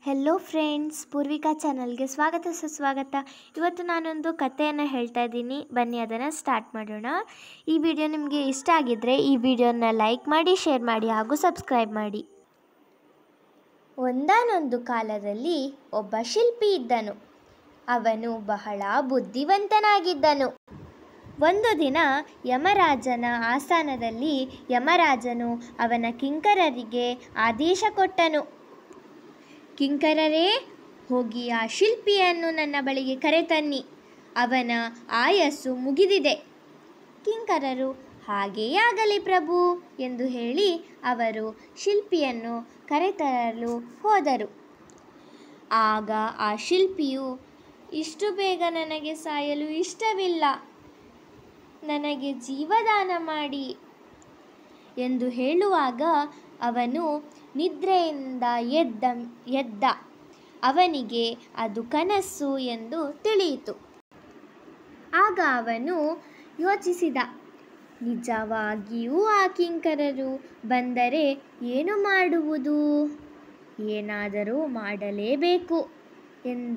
hello friends Poorvika ಚಾನಲ್ಗೆ ಸ್ವಾಗತ ಸುಸ್ವಾಗತ ಇವತ್ತು ನಾನೊಂದು ಕಥೆಯನ್ನು ಹೇಳ್ತಾ ಇದ್ದೀನಿ ಬನ್ನಿ ಅದನ್ನು ಸ್ಟಾರ್ಟ್ ಮಾಡೋಣ ಈ ವಿಡಿಯೋ ನಿಮಗೆ ಇಷ್ಟ ಆಗಿದ್ದರೆ ಈ ವಿಡಿಯೋನ ಲೈಕ್ ಮಾಡಿ ಶೇರ್ ಮಾಡಿ ಹಾಗೂ ಸಬ್ಸ್ಕ್ರೈಬ್ ಮಾಡಿ ಒಂದಾನೊಂದು ಕಾಲದಲ್ಲಿ ಒಬ್ಬ ಶಿಲ್ಪಿ ಇದ್ದನು ಅವನು ಬಹಳ ಬುದ್ಧಿವಂತನಾಗಿದ್ದನು ಒಂದು ದಿನ ಯಮರಾಜನ ಆಸ್ಥಾನದಲ್ಲಿ ಯಮರಾಜನು ಅವನ ಕಿಂಕರರಿಗೆ ಆದೇಶ ಕೊಟ್ಟನು ಕಿಂಕರರೇ ಹೋಗಿ ಆ ಶಿಲ್ಪಿಯನ್ನು ನನ್ನ ಬಳಿಗೆ ಕರೆತನ್ನಿ ಅವನ ಆಯಸ್ಸು ಮುಗಿದಿದೆ ಕಿಂಕರರು ಹಾಗೆಯೇ ಆಗಲಿ ಪ್ರಭು ಎಂದು ಹೇಳಿ ಅವರು ಶಿಲ್ಪಿಯನ್ನು ಕರೆತರಲು ಹೋದರು ಆಗ ಆ ಶಿಲ್ಪಿಯು ಇಷ್ಟು ಬೇಗ ನನಗೆ ಸಾಯಲು ಇಷ್ಟವಿಲ್ಲ ನನಗೆ ಜೀವದಾನ ಮಾಡಿ ಎಂದು ಹೇಳುವಾಗ ಅವನು ನಿದ್ರೆಯಿಂದ ಎದ್ದ ಎದ್ದ ಅವನಿಗೆ ಅದು ಕನಸು ಎಂದು ತಿಳಿಯಿತು ಆಗ ಅವನು ಯೋಚಿಸಿದ ನಿಜವಾಗಿಯೂ ಆ ಕಿಂಕರರು ಬಂದರೆ ಏನು ಮಾಡುವುದು ಏನಾದರೂ ಮಾಡಲೇಬೇಕು ಎಂದ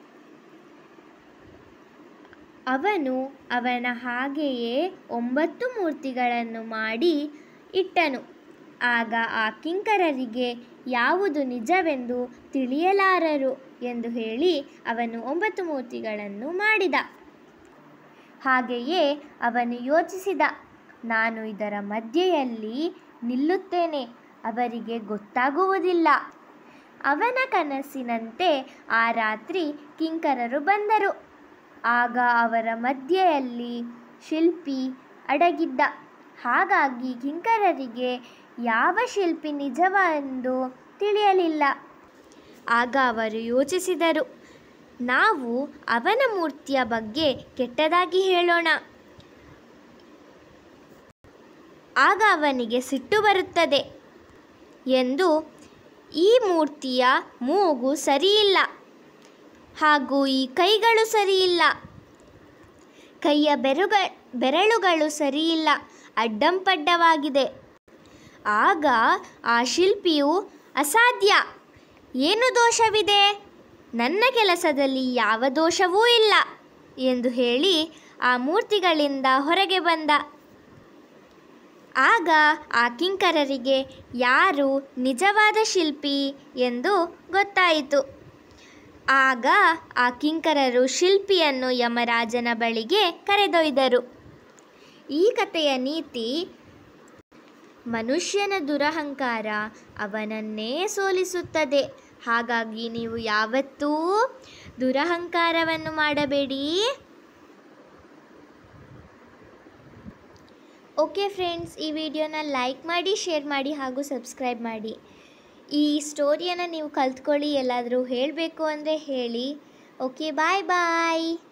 ಅವನು ಅವನ ಹಾಗೆಯೇ ಒಂಬತ್ತು ಮೂರ್ತಿಗಳನ್ನು ಮಾಡಿ ಇಟ್ಟನು ಆಗ ಆ ಕಿಂಕರರಿಗೆ ಯಾವುದು ನಿಜವೆಂದು ತಿಳಿಯಲಾರರು ಎಂದು ಹೇಳಿ ಅವನು ಒಂಬತ್ತು ಮೂರ್ತಿಗಳನ್ನು ಮಾಡಿದ ಹಾಗೆಯೇ ಅವನು ಯೋಚಿಸಿದ ನಾನು ಇದರ ಮಧ್ಯೆಯಲ್ಲಿ ನಿಲ್ಲುತ್ತೇನೆ ಅವರಿಗೆ ಗೊತ್ತಾಗುವುದಿಲ್ಲ ಅವನ ಕನಸಿನಂತೆ ಆ ರಾತ್ರಿ ಕಿಂಕರರು ಬಂದರು ಆಗ ಅವರ ಮಧ್ಯೆಯಲ್ಲಿ ಶಿಲ್ಪಿ ಅಡಗಿದ್ದ ಹಾಗಾಗಿ ಕಿಂಕರರಿಗೆ ಯಾವ ಶಿಲ್ಪಿ ನಿಜವೆಂದು ತಿಳಿಯಲಿಲ್ಲ ಆಗ ಅವರು ಯೋಚಿಸಿದರು ನಾವು ಅವನ ಮೂರ್ತಿಯ ಬಗ್ಗೆ ಕೆಟ್ಟದಾಗಿ ಹೇಳೋಣ ಆಗ ಅವನಿಗೆ ಸಿಟ್ಟು ಬರುತ್ತದೆ ಎಂದು ಈ ಮೂರ್ತಿಯ ಮೂಗು ಸರಿಯಿಲ್ಲ ಹಾಗೂ ಈ ಕೈಗಳು ಸರಿಯಿಲ್ಲ ಕೈಯ ಬೆರುಗ ಬೆರಳುಗಳು ಸರಿಯಿಲ್ಲ ಅಡ್ಡಂಪಡ್ಡವಾಗಿದೆ ಆಗ ಆ ಶಿಲ್ಪಿಯು ಅಸಾಧ್ಯ ಏನು ದೋಷವಿದೆ ನನ್ನ ಕೆಲಸದಲ್ಲಿ ಯಾವ ದೋಷವೂ ಇಲ್ಲ ಎಂದು ಹೇಳಿ ಆ ಮೂರ್ತಿಗಳಿಂದ ಹೊರಗೆ ಬಂದ ಆಗ ಆ ಕಿಂಕರರಿಗೆ ಯಾರು ನಿಜವಾದ ಶಿಲ್ಪಿ ಎಂದು ಗೊತ್ತಾಯಿತು ಆಗ ಆ ಕಿಂಕರರು ಶಿಲ್ಪಿಯನ್ನು ಯಮರಾಜನ ಬಳಿಗೆ ಕರೆದೊಯ್ದರು ಈ ಕಥೆಯ ನೀತಿ ಮನುಷ್ಯನ ದುರಹಂಕಾರ ಅವನನ್ನೇ ಸೋಲಿಸುತ್ತದೆ ಹಾಗಾಗಿ ನೀವು ಯಾವತ್ತೂ ದುರಹಂಕಾರವನ್ನು ಮಾಡಬೇಡಿ ಓಕೆ ಫ್ರೆಂಡ್ಸ್ ಈ ವಿಡಿಯೋನ ಲೈಕ್ ಮಾಡಿ ಶೇರ್ ಮಾಡಿ ಹಾಗೂ ಸಬ್ಸ್ಕ್ರೈಬ್ ಮಾಡಿ ಈ ಸ್ಟೋರಿಯನ್ನು ನೀವು ಕಲ್ತ್ಕೊಳ್ಳಿ ಎಲ್ಲಾದರೂ ಹೇಳಬೇಕು ಅಂದರೆ ಹೇಳಿ ಓಕೆ ಬಾಯ್ ಬಾಯ್